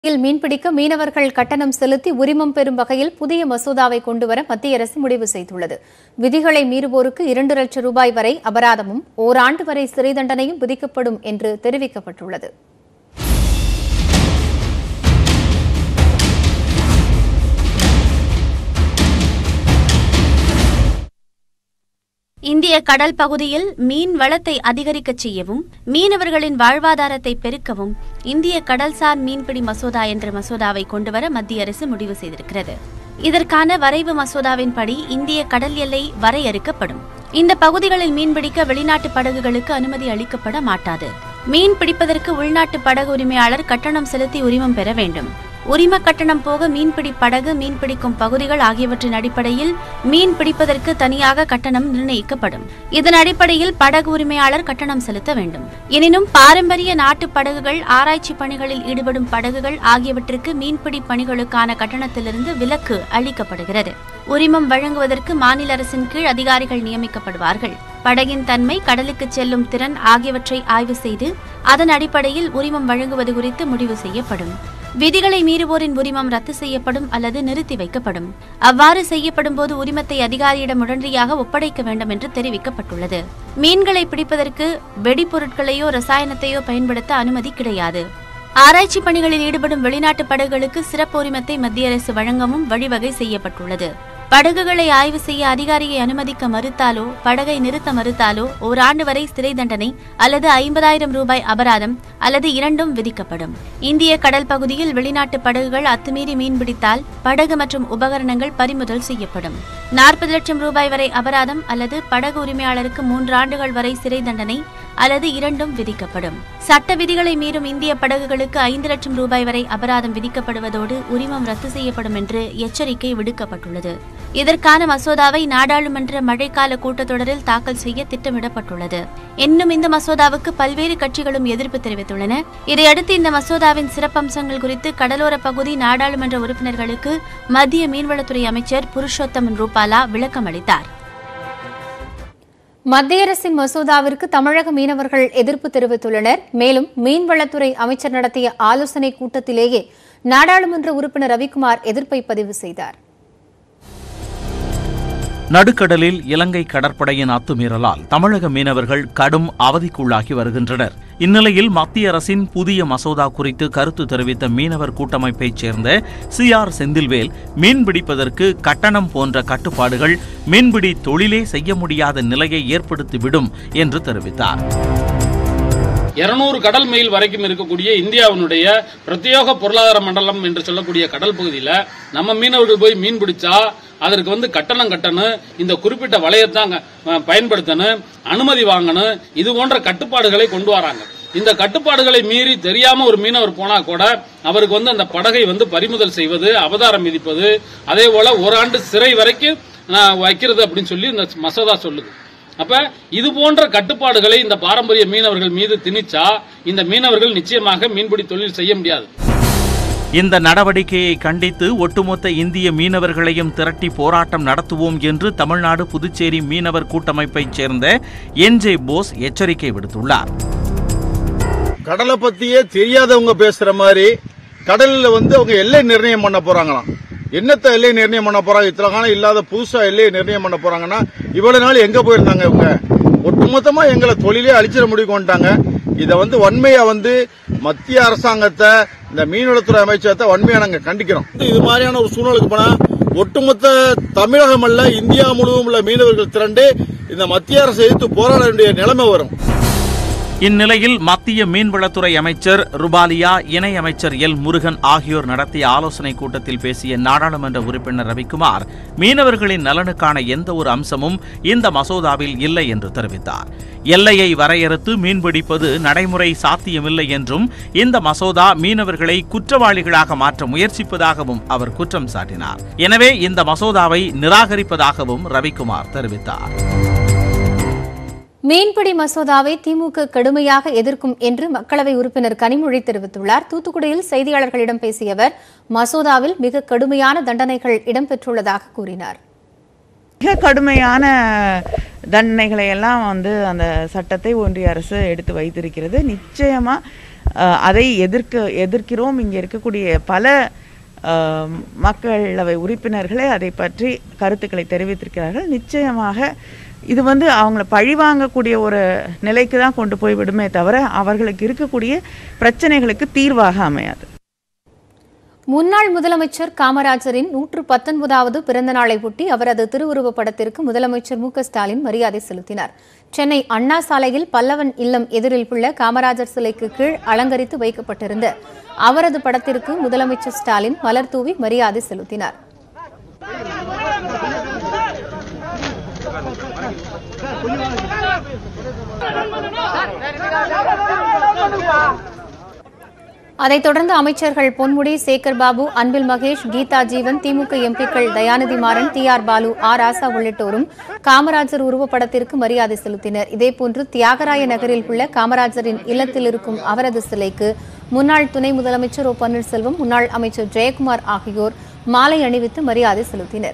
இல் மீன்பிடிக்க மீனவர்கள் கட்டணம் செலுத்தி உரிமம் பெறும் வகையில் புதிய மசோதாவை கொண்டுவர மத்திய அரசு முடிவு செய்துள்ளது விதிகளை மீறுவோருக்கு இரண்டு லட்சம் ரூபாய் வரை அபராதமும் ஓராண்டு வரை சிறை தண்டனையும் விதிக்கப்படும் என்று தெரிவிக்கப்பட்டுள்ளது இந்திய கடல் பகுதியில் மீன் வளத்தை அதிகரிக்கச் செய்யவும் மீனவர்களின் வாழ்வாதாரத்தை பெருக்கவும் இந்திய கடல்சார் மீன்பிடி மசோதா என்ற மசோதாவை கொண்டுவர மத்திய அரசு முடிவு செய்திருக்கிறது இதற்கான வரைவு மசோதாவின்படி இந்திய கடல் எல்லை வரையறுக்கப்படும் இந்த பகுதிகளில் மீன்பிடிக்க வெளிநாட்டு படகுகளுக்கு அனுமதி அளிக்கப்பட மாட்டாது மீன் பிடிப்பதற்கு உள்நாட்டு படகு உரிமையாளர் கட்டணம் செலுத்தி உரிமம் பெற வேண்டும் உரிம கட்டணம் போக மீன்பிடி படகு மீன்பிடிக்கும் பகுதிகள் ஆகியவற்றின் அடிப்படையில் மீன் பிடிப்பதற்கு தனியாக கட்டணம் நிர்ணயிக்கப்படும் இதன் அடிப்படையில் படகு உரிமையாளர் கட்டணம் செலுத்த வேண்டும் எனினும் பாரம்பரிய நாட்டு படகுகள் ஆராய்ச்சி பணிகளில் ஈடுபடும் படகுகள் ஆகியவற்றிற்கு மீன்பிடி பணிகளுக்கான கட்டணத்திலிருந்து விலக்கு அளிக்கப்படுகிறது உரிமம் வழங்குவதற்கு மாநில அரசின் கீழ் அதிகாரிகள் நியமிக்கப்படுவார்கள் படகின் தன்மை கடலுக்கு செல்லும் திறன் ஆகியவற்றை ஆய்வு செய்து அதன் அடிப்படையில் உரிமம் வழங்குவது குறித்து முடிவு செய்யப்படும் விதிகளை மீறுவோரின் உரிமம் ரத்து செய்யப்படும் அல்லது நிறுத்தி வைக்கப்படும் அவ்வாறு செய்யப்படும் போது உரிமத்தை அதிகாரியிடம் உடனடியாக ஒப்படைக்க வேண்டும் என்று தெரிவிக்கப்பட்டுள்ளது மீன்களை பிடிப்பதற்கு வெடிபொருட்களையோ ரசாயனத்தையோ பயன்படுத்த அனுமதி கிடையாது ஆராய்ச்சி பணிகளில் ஈடுபடும் வெளிநாட்டு படகுகளுக்கு சிறப்பு உரிமத்தை மத்திய அரசு வழங்கவும் வழிவகை செய்யப்பட்டுள்ளது படகுகளை ஆய்வு செய்ய அதிகாரியை அனுமதிக்க மறுத்தாலோ படகை நிறுத்த மறுத்தாலோ ஓராண்டு வரை சிறை தண்டனை அல்லது ஐம்பதாயிரம் ரூபாய் அபராதம் அல்லது இரண்டும் விதிக்கப்படும் இந்திய கடல் பகுதியில் வெளிநாட்டு படகுகள் அத்துமீறி மீன்பிடித்தால் படகு மற்றும் உபகரணங்கள் பறிமுதல் செய்யப்படும் நாற்பது லட்சம் ரூபாய் வரை அபராதம் அல்லது படகு உரிமையாளருக்கு மூன்று ஆண்டுகள் வரை சிறை தண்டனை அல்லது இரண்டும் விதிக்கப்படும் சட்ட விதிகளை மீறும் இந்திய படகுகளுக்கு ஐந்து லட்சம் ரூபாய் வரை அபராதம் விதிக்கப்படுவதோடு உரிமம் ரத்து செய்யப்படும் என்று எச்சரிக்கை விடுக்கப்பட்டுள்ளது இதற்கான மசோதாவை நாடாளுமன்ற மழைக்கால கூட்டத்தொடரில் தாக்கல் செய்ய திட்டமிடப்பட்டுள்ளது இன்னும் இந்த மசோதாவுக்கு பல்வேறு கட்சிகளும் எதிர்ப்பு தெரிவித்துள்ளன இதையடுத்து இந்த மசோதாவின் சிறப்பம்சங்கள் குறித்து கடலோர பகுதி நாடாளுமன்ற உறுப்பினர்களுக்கு மத்திய மீன்வளத்துறை அமைச்சர் புருஷோத்தமன் ரூபாலா விளக்கம் அளித்தார் மத்திய அரசின் மசோதாவிற்கு தமிழக மீனவர்கள் எதிர்ப்பு தெரிவித்துள்ளனர் மேலும் மீன்வளத்துறை அமைச்சர் நடத்திய ஆலோசனைக் கூட்டத்திலேயே நாடாளுமன்ற உறுப்பினர் ரவிக்குமார் எதிர்ப்பை பதிவு செய்தார் நடுக்கடலில் இலங்கை கடற்படையின் அத்துமீறலால் தமிழக மீனவர்கள் கடும் அவதிக்குள்ளாகி வருகின்றனர் இந்நிலையில் மத்திய அரசின் புதிய மசோதா குறித்து கருத்து தெரிவித்த மீனவர் கூட்டமைப்பைச் சேர்ந்த சி ஆர் செந்தில்வேல் மீன்பிடிப்பதற்கு கட்டணம் போன்ற கட்டுப்பாடுகள் மீன்பிடி தொழிலே செய்ய முடியாத நிலையை ஏற்படுத்திவிடும் என்று தெரிவித்தார் இருநூறு கடல் மைல் வரைக்கும் இருக்கக்கூடிய இந்தியாவினுடைய பிரத்யேக பொருளாதார மண்டலம் என்று சொல்லக்கூடிய கடல் பகுதியில் நம்ம மீனவர்கள் போய் மீன் பிடிச்சா அதற்கு வந்து கட்டணம் கட்டணும் இந்த குறிப்பிட்ட வளையத்தான் அஹ், பயன்படுத்தணும் அனுமதி வாங்கணும் இது போன்ற கட்டுப்பாடுகளை கொண்டு வராங்க இந்த கட்டுப்பாடுகளை மீறி தெரியாம ஒரு மீனவர் போனா கூட அவருக்கு வந்து அந்த படகை வந்து பறிமுதல் செய்வது அபதாரம் விதிப்பது அதே போல ஓராண்டு சிறை வரைக்கும் நான் வைக்கிறது அப்படின்னு சொல்லி இந்த மசோதா சொல்லுது அப்ப இது போன்ற கட்டுப்பாடுகளை இந்த பாரம்பரிய மீனவர்கள் மீது திணிச்சா இந்த மீனவர்கள் நிச்சயமாக மீன்பிடி தொழில் செய்ய முடியாது இந்த நடவடிக்கையை கண்டித்து ஒட்டுமொத்த இந்திய மீனவர்களையும் திரட்டி போராட்டம் நடத்துவோம் என்று தமிழ்நாடு புதுச்சேரி மீனவர் கூட்டமைப்பைச் சேர்ந்த என் ஜே போஸ் எச்சரிக்கை விடுத்துள்ளார் கடலை பத்தியே தெரியாதவங்க பேசுற மாதிரி கடல்ல வந்து அவங்க எல்லை நிர்ணயம் பண்ண போறாங்களாம் என்னத்த எல்லை நிர்ணயம் பண்ண போறாங்க இத்தனை காலம் இல்லாத புதுசா எல்லையை நிர்ணயம் பண்ண போறாங்கன்னா இவ்வளவு நாள் எங்க போயிருந்தாங்க இவங்க ஒட்டுமொத்தமா எங்களை தொழிலே அழிச்சிட முடிவு கொண்டாங்க இதை வந்து வன்மையா வந்து மத்திய அரசாங்கத்தை இந்த மீன்வளத்துறை அமைச்சகத்தை வன்மையா நாங்க கண்டிக்கிறோம் இது மாதிரியான ஒரு சூழ்நிலைக்கு போனா ஒட்டுமொத்த தமிழகம் அல்ல இந்தியா முழுவதும் உள்ள மீனவர்கள் திரண்டு இந்த மத்திய அரசை எதிர்த்து போராட வேண்டிய நிலைமை வரும் இந்நிலையில் மத்திய மீன்வளத்துறை அமைச்சர் ருபாலியா இணை அமைச்சர் எல் முருகன் ஆகியோர் நடத்திய ஆலோசனைக் கூட்டத்தில் பேசிய நாடாளுமன்ற உறுப்பினர் ரவிக்குமார் மீனவர்களின் நலனுக்கான எந்த ஒரு அம்சமும் இந்த மசோதாவில் இல்லை என்று தெரிவித்தார் எல்லையை வரையறுத்து மீன்பிடிப்பது நடைமுறை சாத்தியமில்லை என்றும் இந்த மசோதா மீனவர்களை குற்றவாளிகளாக மாற்ற முயற்சிப்பதாகவும் அவர் குற்றம் சாட்டினார் எனவே இந்த மசோதாவை நிராகரிப்பதாகவும் ரவிக்குமார் தெரிவித்தார் மீன்பிடி மசோதாவை திமுக கடுமையாக எதிர்க்கும் என்று மக்களவை உறுப்பினர் கனிமொழி தெரிவித்துள்ளார் தூத்துக்குடியில் செய்தியாளர்களிடம் பேசிய அவர் மசோதாவில் மிக கடுமையான தண்டனைகள் இடம்பெற்றுள்ளதாக கூறினார் மிக கடுமையான தண்டனைகளை எல்லாம் வந்து அந்த சட்டத்தை ஒன்றிய அரசு எடுத்து வைத்திருக்கிறது நிச்சயமா அஹ், அதை எதிர்க்க எதிர்க்கிறோம் இங்கே இருக்கக்கூடிய பல அஹ், மக்களவை உறுப்பினர்களே அதை பற்றி கருத்துக்களை தெரிவித்திருக்கிறார்கள் நிச்சயமாக இது வந்து அவங்கள பழிவாங்கக்கூடிய ஒரு நிலைக்கு தான் கொண்டு போய் விடுமே தவிர அவர்களுக்கு இருக்கக்கூடிய பிரச்சனைகளுக்கு தீர்வாக அமையாது முன்னாள் முதலமைச்சர் காமராஜரின் நூற்று பத்தொன்பதாவது பிறந்த நாளை ஒட்டி அவரது திருவுருவப் படத்திற்கு முதலமைச்சர் மு க ஸ்டாலின் மரியாதை செலுத்தினார் சென்னை அண்ணா சாலையில் பல்லவன் இல்லம் எதிரில் உள்ள காமராஜர் சிலைக்கு கீழ் அலங்கரித்து வைக்கப்பட்டிருந்த அவரது படத்திற்கு முதலமைச்சர் ஸ்டாலின் மலர் தூவி மரியாதை செலுத்தினார் அதைத் தொடர்ந்து அமைச்சர்கள் பொன்முடி சேகர் பாபு அன்பில் மகேஷ் கீதா ஜீவன் திமுக எம்பிக்கள் Dayanidhi Maran T R Baalu R Raja உள்ளிட்டோரும் காமராஜர் உருவப்படத்திற்கு மரியாதை செலுத்தினர் இதேபோன்று தியாகராய நகரில் உள்ள காமராஜரின் இல்லத்தில் இருக்கும் அவரது சிலைக்கு முன்னாள் துணை முதலமைச்சர் ஓ பன்னீர்செல்வம் முன்னாள் அமைச்சர் ஜெயக்குமார் ஆகியோர் மாலை அணிவித்து மரியாதை செலுத்தினர்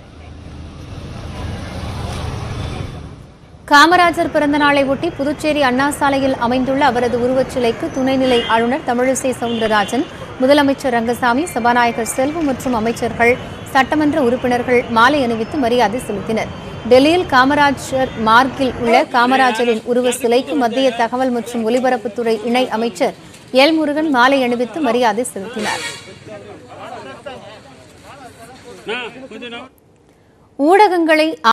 காமராஜர் பிறந்த நாளை ஒட்டி புதுச்சேரி அண்ணா சாலையில் அமைந்துள்ள அவரது உருவச் சிலைக்கு துணைநிலை ஆளுநர் தமிழிசை சவுந்தரராஜன் முதலமைச்சர் ரங்கசாமி சபாநாயகர் செல்வம் மற்றும் அமைச்சர்கள் சட்டமன்ற உறுப்பினர்கள் மாலை அணிவித்து மரியாதை செலுத்தினர் டெல்லியில் காமராஜர் மார்க்கில் உள்ள காமராஜரின் உருவ சிலைக்கு மத்திய தகவல் மற்றும் ஒலிபரப்புத்துறை இணை அமைச்சர் எல் முருகன் மாலை அணிவித்து மரியாதை செலுத்தினார் ஊடகங்களை